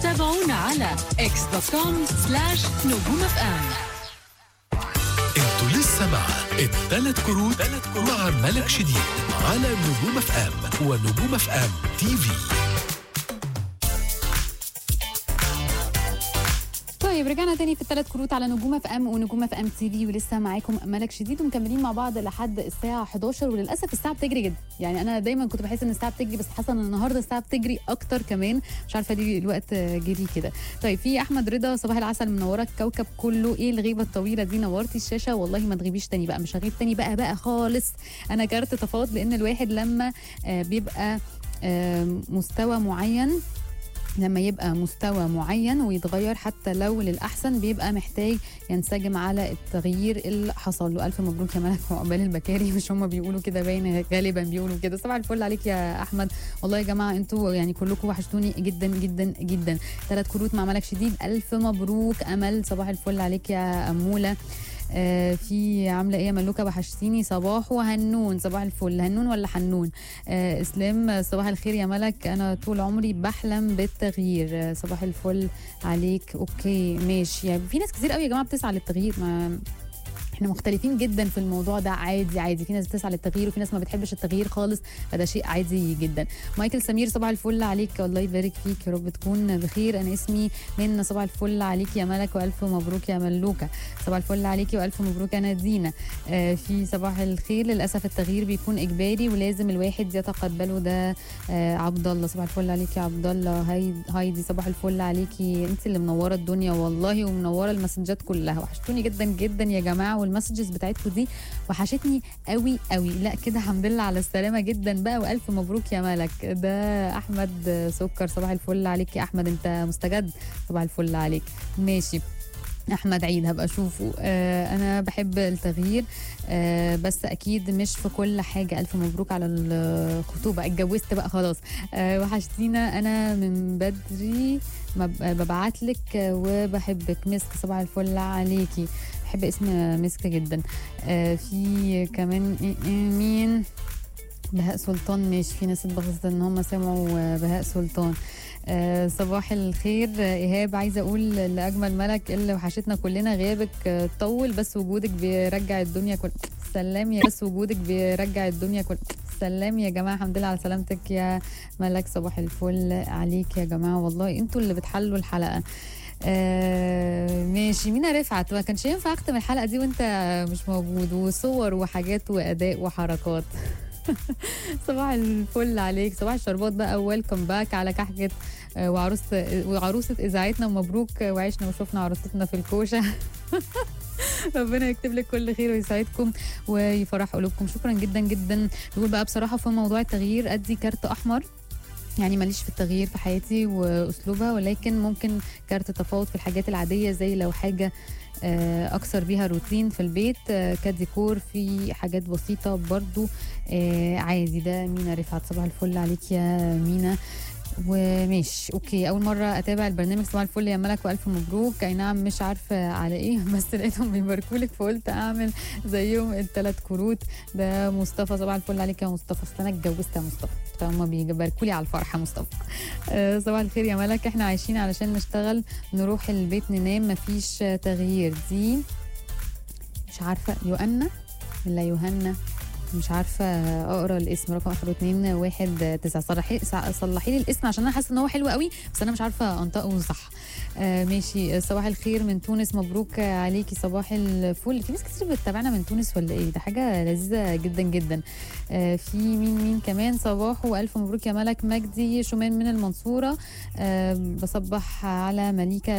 تابعونا على اكس دوت كوم سلاش نجوم اف ام انتوا لسه مع الثلاث كروت مع ملك شديد على نجوم اف ام ونجوم اف ام تي في طيب رجعنا تاني في الثلاث كروت على نجوم اف ام ونجوم اف ام تي في ولسه معاكم ملك شديد ومكملين مع بعض لحد الساعه 11 وللاسف الساعه بتجري جدا يعني انا دايما كنت بحس ان الساعه بتجري بس حاسه ان النهارده الساعه بتجري اكتر كمان مش عارفه ليه الوقت جري كده طيب في احمد رضا صباح العسل منوره الكوكب كله ايه الغيبه الطويله دي نورتي الشاشه والله ما تغيبيش تاني بقى مش هغيب تاني بقى بقى خالص انا كارت تفاوض لان الواحد لما آه، بيبقى آه، مستوى معين لما يبقى مستوى معين ويتغير حتى لو للأحسن بيبقى محتاج ينسجم على التغيير اللي حصل له ألف مبروك يا ملك وعقبال البكاري مش هم بيقولوا كده باين غالبا بيقولوا كده صباح الفل عليك يا أحمد والله يا جماعة انتوا يعني كلكم وحشتوني جدا جدا جدا ثلاث كروت مع ملك شديد ألف مبروك أمل صباح الفل عليك يا أمولة آه في عامله ايه يا ملوكه وحشتيني صباح وهنون صباح الفل هنون ولا حنون آه اسلام صباح الخير يا ملك انا طول عمري بحلم بالتغيير آه صباح الفل عليك اوكي ماشي يعني في ناس كتير قوي يا جماعه بتسعى للتغيير ما احنا مختلفين جدا في الموضوع ده عادي عادي في ناس بتسعى للتغيير وفي ناس ما بتحبش التغيير خالص فده شيء عادي جدا مايكل سمير صباح الفل عليك الله يبارك فيك يا رب تكون بخير انا اسمي من صباح الفل عليك يا ملك والف مبروك يا ملوكه صباح الفل عليكي والف مبروك يا نادينا آه في صباح الخير للاسف التغيير بيكون اجباري ولازم الواحد يتقبله ده آه عبد الله صباح الفل عليكي يا عبد الله هاي هايدي صباح الفل عليكي انت اللي منوره الدنيا والله ومنوره المسجات كلها وحشتوني جدا جدا يا جماعه والمسجز بتاعتكم دي وحشتني قوي قوي لا كده الحمد لله على السلامه جدا بقى والف مبروك يا ملك ده احمد سكر صباح الفل عليك يا احمد انت مستجد صباح الفل عليك ماشي احمد عيد هبقى اشوفه آه انا بحب التغيير آه بس اكيد مش في كل حاجه الف مبروك على الخطوبه اتجوزت بقى خلاص آه وحشتينا انا من بدري ببعت لك وبحبك مسك صباح الفل عليكي بحب اسم مسك جدا آه في كمان إيه- إيه مين بهاء سلطان ماشي في ناس اتبسطت ان هم سمعوا بهاء سلطان آه صباح الخير آه، ايهاب عايزه اقول لاجمل ملك اللي وحشتنا كلنا غيابك آه، طول بس وجودك بيرجع الدنيا كل سلام يا بس وجودك بيرجع الدنيا كل سلام يا جماعه الحمد لله على سلامتك يا ملك صباح الفل عليك يا جماعه والله انتوا اللي بتحلوا الحلقه آه ماشي مينا رفعت ما كانش ينفع اختم الحلقه دي وانت مش موجود وصور وحاجات واداء وحركات صباح الفل عليك صباح الشربات بقى ويلكم باك على كحكه آه، وعروسه وعروسه اذاعتنا ومبروك آه، وعشنا وشفنا عروستنا في الكوشه ربنا يكتب لك كل خير ويسعدكم ويفرح قلوبكم شكرا جدا جدا نقول بقى بصراحه في موضوع التغيير ادي كارت احمر يعني ماليش في التغيير في حياتي واسلوبها ولكن ممكن كارت تفاوض في الحاجات العاديه زي لو حاجه آه، اكسر بيها روتين في البيت آه، كديكور في حاجات بسيطه برضو آه، عادي ده مينا رفعت صباح الفل عليك يا مينا وماشي اوكي اول مره اتابع البرنامج صباح الفل يا ملك والف مبروك اي نعم مش عارفه على ايه بس لقيتهم بيباركوا لك فقلت اعمل زيهم الثلاث كروت ده مصطفى صباح الفل عليك يا مصطفى اصل انا اتجوزت يا مصطفى فهم بيباركوا لي على الفرحه مصطفى آه، صباح الخير يا ملك احنا عايشين علشان نشتغل نروح البيت ننام مفيش تغيير دي مش عارفه يوأنا ولا يوهنا مش عارفه اقرا الاسم رقم اخره 2 1 9 صلحي صلحي لي الاسم عشان انا حاسه ان هو حلو قوي بس انا مش عارفه انطقه صح آه ماشي آه، صباح الخير من تونس مبروك عليكي صباح الفل في ناس كتير بتتابعنا من تونس ولا ايه ده حاجه لذيذه جدا جدا آه في مين مين كمان صباح والف مبروك يا ملك مجدي شومان من المنصوره آه بصبح على مليكه